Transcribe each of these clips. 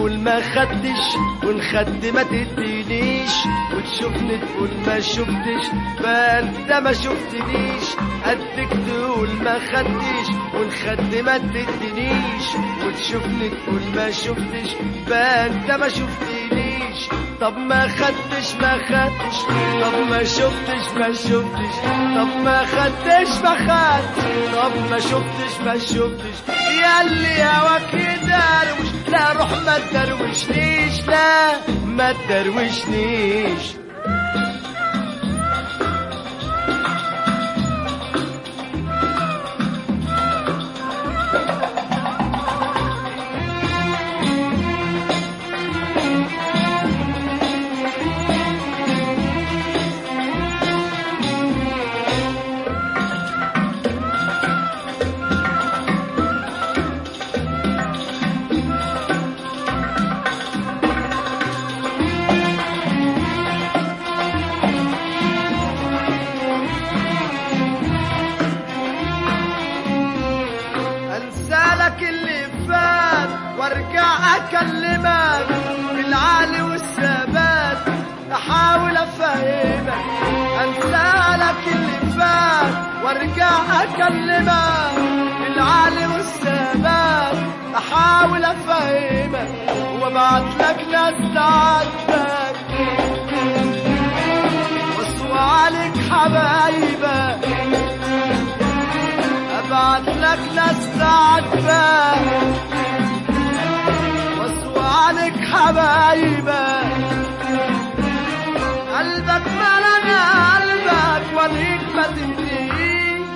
تقول ما خدتش وان خدت ما تدينيش وتشوفني تقول ما شفتش بقى انت ما شفتنيش قدك تقول ما خدتش وان خدت ما تدينيش وتشوفني تقول ما شفتش بقى انت ما شفتنيش طب ما خدتش ما خدتش طب ما شفتش ما شفتش طب ما خدتش ما خدتش طب ما شفتش ما شفتش يا اللي هواك يدروش لا روح ما تدروشنيش لا ما تدروشنيش انسى لك اللي فات وارجع اكلمك بالعالي والثبات احاول افهمك انسى لك اللي فات وارجع اكلمك بالعالي والثبات احاول افهمك وابعت لك ناس تعاتبك واسوى عليك حبايبك ابعت لك ناس تعاتبك واسوى عليك حبايبك قلبك ملنا قلبك وليك ما تهديش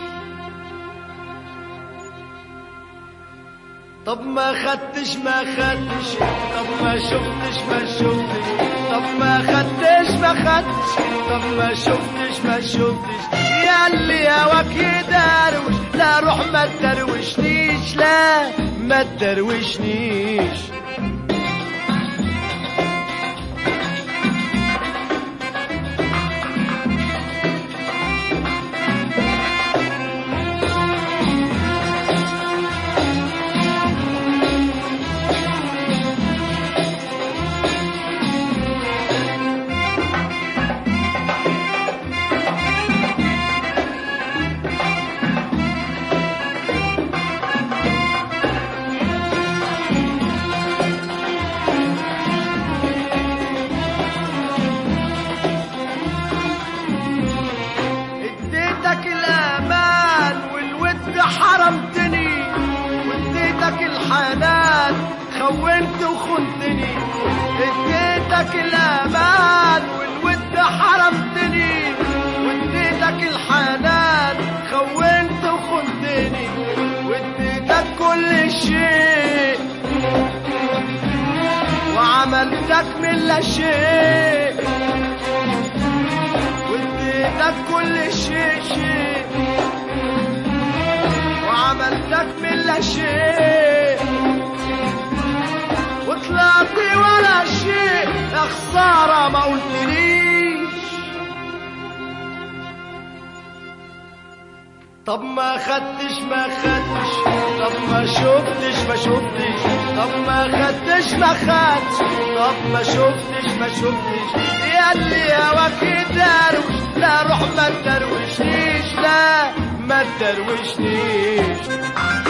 طب ما خدتش ما خدتش طب ما شفتش ما شفتش طب ما خدتش ما خدتش طب ما شفتش ما شفتش يا اللي هواك يدروش لا روح ما تدروشنيش لا ما تدروشنيش اديتك الامان والود حرمتني واديتك الحنان خونت وخنتني اديتك الامان والود حرمتني واديتك الحنان خونت وخنتني واديتك كل شيء وعملتك من لا شيء واديتك كل شيء شيء وعملتك من لا شيء وطلعت ولا شيء يا خسارة ما قلتليش طب ما خدتش ما خدتش طب ما شفتش ما شفتش طب ما خدتش ما خدتش طب ما شفتش ما شفتش يا اللي هواك يدروش لا روح ما تدروشنيش لا ما تدروشنيش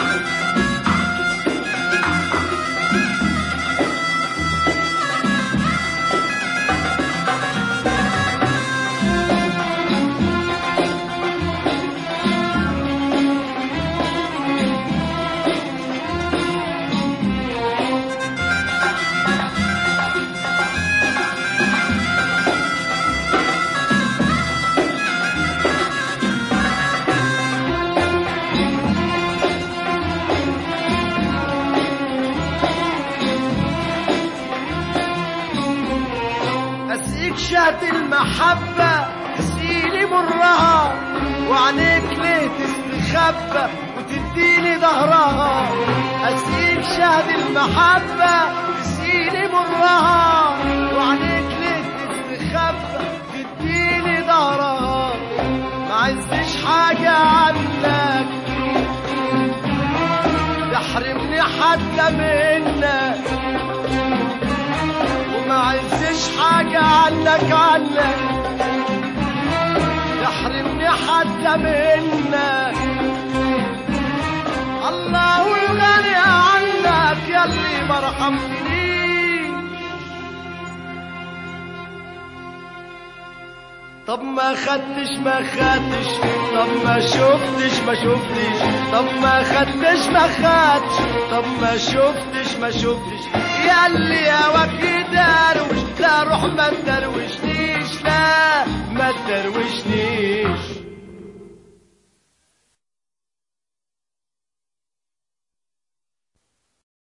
أسقيك شهد المحبة تسقيني مرها وعينيك ليه تستخبى وتديني ظهرها أسقيك شهد المحبة تسقيني مرها وعينيك ليه تستخبى تديني ظهرها ما عزش حاجة عنك تحرمني حتى منك عنك عنك تحرمني حتى منك الله الغني عنك يلي ما رحمتنيش طب ما خدتش ما خدتش طب ما شفتش ما شفتش طب ما خدتش ما خدتش طب ما شفتش ما شفتش ياللي يا وكي دروش لا روح ما تدروشنيش لا ما تدروشنيش